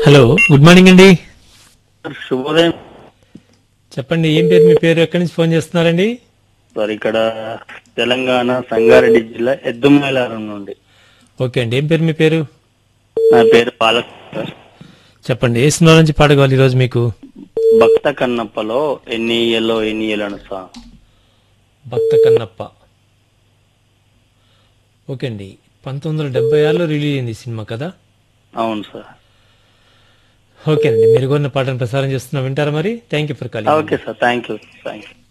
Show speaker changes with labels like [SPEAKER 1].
[SPEAKER 1] hello good morning అండి
[SPEAKER 2] శుభోదయం
[SPEAKER 1] చెప్పండి ఏం పేరు మీ పేరు ఎక్కడి నుంచి ఫోన్ చేస్తున్నారండి
[SPEAKER 2] సార్ ఇక్కడ తెలంగాణ సంగారెడ్డి జిల్లా ఎద్దుమైలారం నుండి
[SPEAKER 1] ఓకే అండి ఏం పేరు మీ పేరు
[SPEAKER 2] నా పేరు పాలక్ సార్
[SPEAKER 1] చెప్పండి ఏ సినిమా నుంచి పాట కావాలి ఈరోజు మీకు
[SPEAKER 2] భక్త కన్నప్పలో ఎన్ని ఇయ్యలో ఎన్ని ఇయ్యలను సార్
[SPEAKER 1] భక్త కన్నప్ప ఓకే అండి పంతొమ్మిది వందల డెబ్బై ఆరులో రిలీజ్ అయింది ఈ సినిమా కదా
[SPEAKER 2] అవును సార్
[SPEAKER 1] ఓకే అండి మీరు కొన్న పాటను ప్రసారం చేస్తున్నా వింటారా మరి thank you for calling
[SPEAKER 2] okay sir thank you thank you